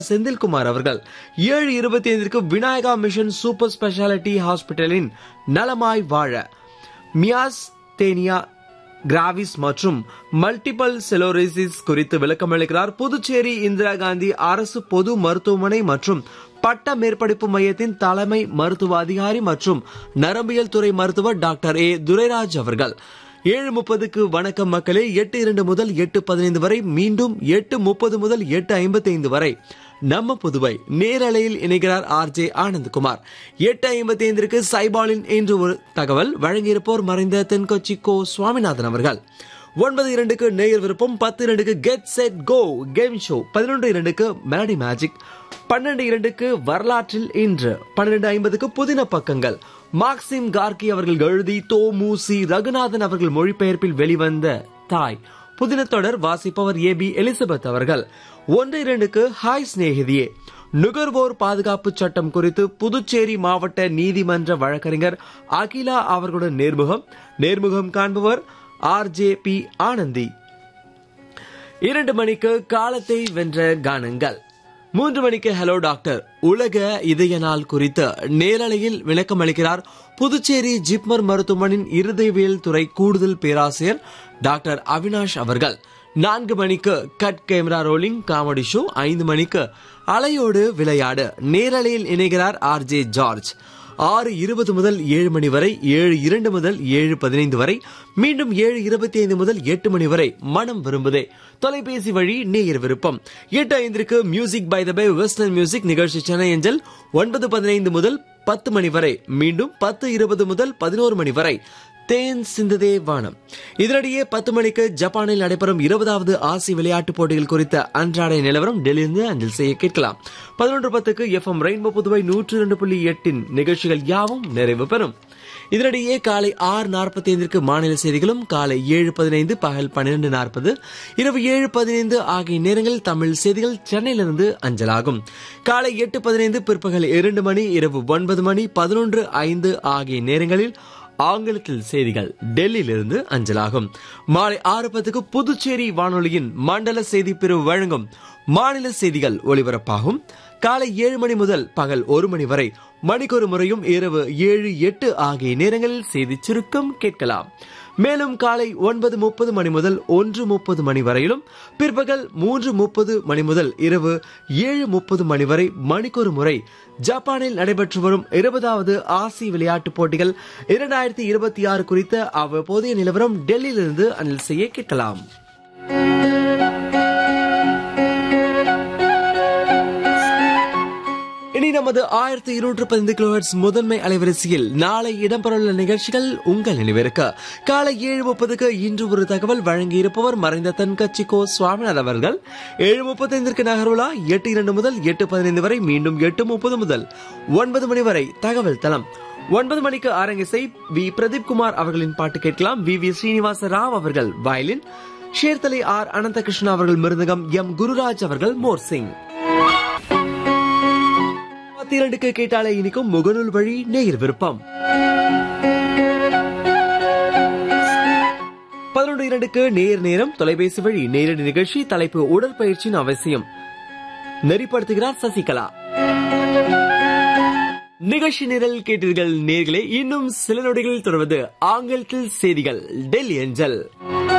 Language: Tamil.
செந்தில்குமார் அவர்கள் ஏழு இருபத்தி ஐந்திற்கு விநாயகா மிஷன் சூப்பர் ஸ்பெஷாலிட்டி ஹாஸ்பிட்டலின் நலமாய் வாழ மியாஸ் தேனியா கிராவிஸ் மற்றும் மல்டிபிள் செலோரிசிஸ் குறித்து விளக்கமளிக்கிறார் புதுச்சேரி இந்திரா காந்தி அரசு பொது மருத்துவமனை மற்றும் பட்ட மேற்படிப்பு மையத்தின் தலைமை மருத்துவ அதிகாரி மற்றும் நரம்பியல் துறை மருத்துவர் டாக்டர் ஏ துரைராஜ் அவர்கள் ஏழு முப்பதுக்கு வணக்கம் மக்களே எட்டு இரண்டு முதல் எட்டு பதினைந்து வரை மீண்டும் எட்டு முப்பது முதல் எட்டு ஐம்பத்தி ஐந்து வரை நம்ம புதுவை நேரலையில் இணைகிறார் ஆர் ஜே ஆனந்த்குமார் எட்டு ஐம்பத்தி ஐந்திற்கு சைபாலின் என்று ஒரு தகவல் வழங்கியிருப்போர் மறைந்த தென்கொச்சி கோ சுவாமிநாதன் அவர்கள் ஒன்பது இரண்டுக்கு நேயர் விருப்பம் பத்து இரண்டுக்கு get set go game show பதினொன்று இரண்டுக்கு மெலடி மேஜிக் பன்னெண்டு இரண்டுக்கு வரலாற்றில் இன்று பன்னிரண்டு ஐம்பதுக்கு புதின பக்கங்கள் மார்க்சிம் கார்கி அவர்கள் எழுதி தோ மூசி ரகுநாதன் அவர்கள் மொழிபெயர்ப்பில் வெளிவந்த தாய் புதின தொடர் வாசிப்பவர் ஏ பி எலிசபெத் அவர்கள் ஒன்று இரண்டுக்கு ஹாய் சிநேகிதியே நுகர்வோர் பாதுகாப்பு சட்டம் குறித்து புதுச்சேரி மாவட்ட நீதிமன்ற வழக்கறிஞர் அகிலா அவர்களுடன் நேர்முகம் நேர்முகம் காண்பவர் ஆர் ஜே பி ஆனந்தி இரண்டு மணிக்கு காலத்தை வென்ற கானங்கள் மூன்று மணிக்கு ஹலோ டாக்டர் உலக இதய நாள் குறித்து நேரலையில் விளக்கம் அளிக்கிறார் புதுச்சேரி ஜிப்மர் மருத்துவமனின் இருதயவியல் துறை கூடுதல் பேராசிரியர் டாக்டர் அவினாஷ் அவர்கள் நான்கு மணிக்கு cut camera rolling comedy show ஐந்து மணிக்கு அலையோடு விளையாடு நேரலையில் இணைகிறார் ஆர் ஜே ஜார்ஜ் ஆறு இருபது முதல் ஏழு மணி வரை ஏழு இரண்டு முதல் ஏழு பதினைந்து வரை மீண்டும் ஏழு இருபத்தி ஐந்து முதல் எட்டு மணி வரை மனம் விரும்புதே தொலைபேசி வழி நேயர் விருப்பம் எட்டு ஐந்திற்கு music by the by western music நிகழ்ச்சி சென்னை அஞ்சல் ஒன்பது பதினைந்து முதல் பத்து மணி வரை மீண்டும் பத்து இருபது முதல் பதினோரு மணி வரை தேன் சிந்ததே வானம் இதனிடையே பத்து மணிக்கு ஜப்பானில் நடைபெறும் இருபதாவது ஆசிய விளையாட்டுப் போட்டிகள் குறித்த அன்றாட நிலவரம் டெல்லியிலிருந்து அஞ்சல் செய்ய கேட்கலாம் பதினொன்று பத்துக்கு எஃப் எம் ரெயின்போ புதுவை நூற்று இரண்டு புள்ளி எட்டின் நிகழ்ச்சிகள் யாவும் நிறைவு பெறும் இதனிடையே காலை ஆறு நாற்பத்தி ஐந்திற்கு மாநில செய்திகளும் காலை ஏழு பதினைந்து பகல் பன்னிரண்டு நாற்பது இரவு ஏழு பதினைந்து ஆகிய நேரங்களில் தமிழ் செய்திகள் சென்னையிலிருந்து அஞ்சலாகும் காலை எட்டு பதினைந்து பிற்பகல் இரண்டு மணி இரவு ஒன்பது மணி பதினொன்று ஐந்து ஆகிய நேரங்களில் ஆங்கிலத்தில் செய்திகள் டெல்லியிலிருந்து அஞ்சலாகும் மாலை ஆறு பத்துக்கு புதுச்சேரி வானொலியின் மண்டல செய்தி பிரிவு வழங்கும் மாநில செய்திகள் ஒலிபரப்பாகும் காலை ஏழு மணி முதல் பகல் ஒரு மணி வரை மணிக்கொரு முறையும் இரவு ஏழு எட்டு ஆகிய நேரங்களில் செய்தி சுருக்கம் கேட்கலாம் மேலும் காலை ஒன்பது முப்பது மணி முதல் ஒன்று முப்பது மணி வரையிலும் பிற்பகல் மூன்று முப்பது மணி முதல் இரவு ஏழு முப்பது மணி வரை மணிக்கொரு முறை ஜப்பானில் நடைபெற்று வரும் இருபதாவது ஆசிய விளையாட்டுப் போட்டிகள் இரண்டாயிரத்தி இருபத்தி ஆறு குறித்த அவ்வப்போதைய நிலவரம் டெல்லியிலிருந்து அனில் செய்ய கேட்கலாம் இனி நமது ஆயிரத்தி இருநூற்று பதினைந்து கிலோஹெட்ஸ் முதன்மை அலைவரிசையில் நாளை இடம்பெறவுள்ள நிகழ்ச்சிகள் உங்கள் நினைவிருக்க காலை ஏழு முப்பதுக்கு இன்று ஒரு தகவல் வழங்கியிருப்பவர் மறைந்த தென்கட்சி கோ சுவாமிநாதன் அவர்கள் ஏழு முப்பத்தைந்திற்கு நகர்வுலா எட்டு இரண்டு முதல் எட்டு பதினைந்து வரை மீண்டும் எட்டு முப்பது முதல் ஒன்பது மணி வரை தகவல் தளம் ஒன்பது மணிக்கு அரங்கிசை வி பிரதீப் குமார் அவர்களின் பாட்டு கேட்கலாம் வி வி ஸ்ரீனிவாச ராவ் அவர்கள் வயலின் ஷேர்தலை ஆர் அனந்தகிருஷ்ணன் அவர்கள் மிருதகம் எம் குருராஜ் அவர்கள் மோர் சிங் பத்து இரண்டுக்கு கேட்டாலே இனிக்கும் முகநூல் வழி நேயர் விருப்பம் பதினொன்று இரண்டுக்கு நேர் நேரம் தொலைபேசி வழி நேரடி நிகழ்ச்சி தலைப்பு உடற்பயிற்சியின் அவசியம் நெறிப்படுத்துகிறார் சசிகலா நிகழ்ச்சி நிரல் கேட்டீர்கள் நேர்களே இன்னும் சில நொடிகளில் தொடர்வது ஆங்கிலத்தில் செய்திகள் டெல்லி அஞ்சல்